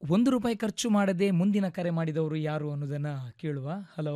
ಒಂದು ರೂಪಾಯಿ ಖರ್ಚು ಮಾಡದೆ ಮುಂದಿನ ಕರೆ ಮಾಡಿದವರು ಯಾರು ಅನ್ನೋದನ್ನ ಕೇಳುವ ಹಲೋ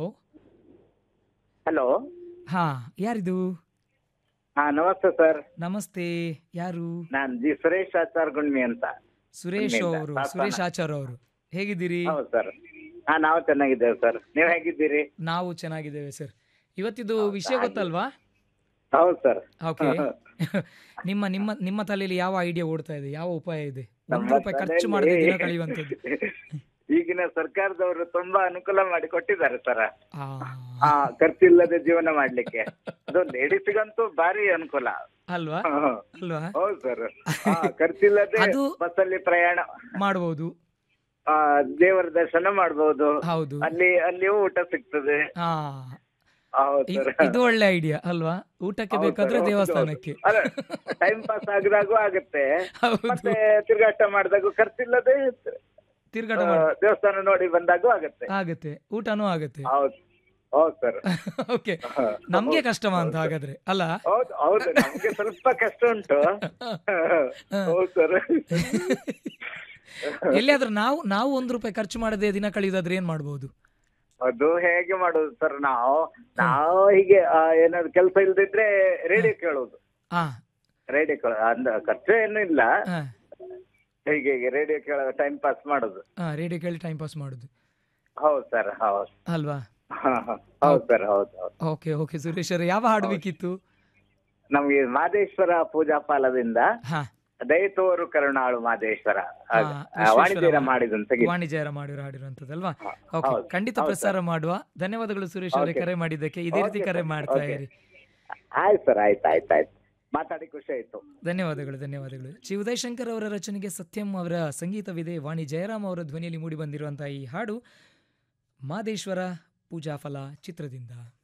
ಹಲೋ ಹಾ ಯಾರಿದು ಹಾ ನಮಸ್ತೆ ಸರ್ ನಮಸ್ತೆ ಯಾರು ನಾನ್ ಜಿ ಸುರೇಶ್ ಆಚಾರ್ ಗುಣ್ಮಿ ಅಂತ ಸುರೇಶ್ ನಿಮ್ಮಿಂದ, ಅವರು ಸಾತ್ವನ. ಸುರೇಶ್ ಆಚಾರ್ ಅವರು ಹೇಗಿದ್ದೀರಿ ಹೌದು ಸರ್ ಹಾ ನಾವು ಚೆನ್ನಾಗಿದ್ದೇವೆ ಸರ್ ನೀವ್ ಹೇಗಿದ್ದೀರಿ ನಾವು ಚೆನ್ನಾಗಿದ್ದೇವೆ ಸರ್ ಇವತ್ತಿದು ವಿಷಯ ಗೊತ್ತಲ್ವಾ ಹೌದು ಸರ್ ಓಕೆ ನಿಮ್ಮ ನಿಮ್ಮ ನಿಮ್ಮ ತಲೆಯಲ್ಲಿ ಯಾವ ಐಡಿಯಾ ಓಡ್ತಾ ಇದೆ ಯಾವ ಉಪಾಯ ಇದೆ ಒಂದು ನಮ್ಮ ರೂಪಾಯಿ ಖರ್ಚು ತಲೆಯಲ್ಲಿ- ಮಾಡದೆ ದಿನ ಕಳೆಯುವಂಥದ್ದು ಈಗಿನ ಸರ್ಕಾರದವರು ತುಂಬಾ ಅನುಕೂಲ ಮಾಡಿ ಕೊಟ್ಟಿದ್ದಾರೆ ಸರ್ ಆ, ಹಾ ಖರ್ಚಿಲ್ಲದೆ ಜೀವನ ಮಾಡ್ಲಿಕ್ಕೆ ಅದು ಲೇಡೀಸ್ಗಂತೂ ಭಾರಿ ಅನುಕೂಲ ಅಲ್ವಾ ಹಾ, ಅಲ್ವಾ ಹೌದು ಸರ್ ಖರ್ಚಿಲ್ಲದೆ ಅದು- ಬಸ್ಸಲ್ಲಿ ಪ್ರಯಾಣ ಮಾಡಬಹುದು ಆ, ದೇವರ ದರ್ಶನ ಮಾಡ್ಬೋದು ಹೌದು ಅಲ್ಲಿ ಅಲ್ಲಿಯೂ ಊಟ ಸಿಗ್ತದೆ ಹಾ ಹೌದು ಇದ್- ಸರ್ ಇದು ಒಳ್ಳೆ ಐಡಿಯಾ ಅಲ್ವಾ ಊಟಕ್ಕೆ ಹೌದು ಬೇಕಾದ್ರೆ ಸರ್, ಹೌದು, ದೇವಸ್ಥಾನಕ್ಕೆ ಹೌದು. ಅಲ್ಲ ಟೈಮ್ ಪಾಸ್ ಆಗದಾಗೂ ಆಗುತ್ತೆ ಹೌದು ಮತ್ತೆ ತಿರುಗಾಟ ಮಾಡಿದಾಗೂ ಖರ್ಚಿಲ್ಲದೆ ತಿರ್ಗಾಟ ಆ, ಮಾಡ ದೇವಸ್ಥಾನ ನೋಡಿ ಬಂದಾಗೂ ಆಗುತ್ತೆ ಆಗತ್ತೆ ಊಟನೂ ಆಗತ್ತೆ ಹೌದು ಹೌದು ಸರ್ ಓಕೆ ನಮ್ಗೆ ಕಷ್ಟವಾ ಅಂತ ಹಾಗಾದ್ರೆ ಅಲ್ಲ ಹೌದು ಹೌದು ನಮ್ಗೆ ಸ್ವಲ್ಪ ಕಷ್ಟ ಉಂಟು ಹೌದು ಸರ್ ಎಲ್ಲಿಯಾದ್ರೂ ನಾವು ನಾವು ಒಂದು ರೂಪಾಯಿ ಖರ್ಚು ಮಾಡದೆ ದಿನ ಕಳೆಯೋದಾದ್ರೆ ಏನ್ ಮಾಡ್ಬೋದು ಅದು ಹೇಗೆ ಮಾಡುದು ಸರ್ ನಾವು ನಾವು ಹೀಗೆ ಆ, ಏನಾದ್ರು ಕೆಲಸ ಇಲ್ದಿದ್ರೆ ರೇಡಿಯೋ ಕೇಳೋದು ಹಾ ರೇಡಿಯೋ ಕೇಳೋದು ಅಂದ ಖರ್ಚು ಏನು ಇಲ್ಲ ಹಾ ಹೀಗೆ ಹೀಗೆ ರೇಡಿಯೋ ಕೇಳೋ ಟೈಮ್ ಪಾಸ್ ಮಾಡೋದು ಹಾ ರೇಡಿಯೋ ಕೇಳಿ ಟೈಮ್ ಪಾಸ್ ಮಾಡುದು ಹೌದು ಸರ್ ಹೌದು ಅಲ್ವಾ ಹಾ, ಹಾ. ಹೌದು ಸರ್ ಹೌದು ಹೌದು ಓಕೆ ಓಕೆ ಸುರೇಶ್ ಅವ್ರೆ ಯಾವ ಹಾಡು ಬೇಕಿತ್ತು ನಮ್ಗೆ ಮಾದೇಶ್ವರ ಪೂಜಾ ಫಲದಿಂದ ಹಾ ದಯತೋರು ಕರುಣಾಳು ಮಾದೇಶ್ವರ ಹಾ, ವಾಣಿಜ್ಯರ ಮಾಡಿದಂತ ಗೀತೆ. ವಾಣಿಜ್ಯರ ಮಾಡಿರೋ ಹಾಡಿರುವಂತದಲ್ವಾ ಹಾ, ಓಕೆ ಹೌದು, ಖಂಡಿತ ಹೌದು ಪ್ರಸಾರ ಮಾಡುವ ಧನ್ಯವಾದಗಳು ಸುರೇಶ್ ಅವರೇ Okay. ಕರೆ ಮಾಡಿದ್ದಕ್ಕೆ ಇದೇ ರೀತಿ Okay, ಕರೆ sir. ಮಾಡ್ತಾ Okay. ಇರಿ ಆಯ್ತು ಸರ್ ಆಯ್ತು ಆಯ್ತು ಆಯ್ತು ಮಾತಾಡಿ ಖುಷಿ ಆಯ್ತು ಧನ್ಯವಾದಗಳು ಧನ್ಯವಾದಗಳು ಶ್ರೀ ಉದಯ್ ಶಂಕರ್ ಅವರ ರಚನೆಗೆ ಸತ್ಯಂ ಅವರ ಸಂಗೀತವಿದೆ ವಾಣಿ ಜಯರಾಮ್ ಅವರ ಧ್ವನಿಯಲ್ಲಿ ಮೂಡಿ ಬಂದಿರುವಂತಹ ಈ ಹಾಡು ಮಾದೇಶ್ವರ ಪೂಜಾ ಫಲ ಚಿತ್ರದಿಂದ